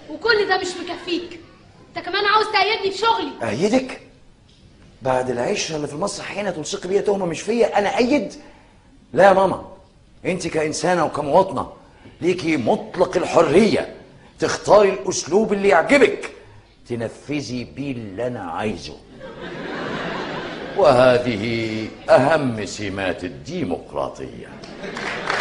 وكل ده مش مكفيك انت كمان عاوز تأيدني في شغلي أيدك بعد العشرة اللي في المسرح هنا تلصقي بيا تهمة مش فيا أنا أيد لا يا ماما أنت كإنسانة وكمواطنة ليكي مطلق الحرية تختاري الأسلوب اللي يعجبك تنفذي بيه اللي أنا عايزه وهذه أهم سمات الديمقراطية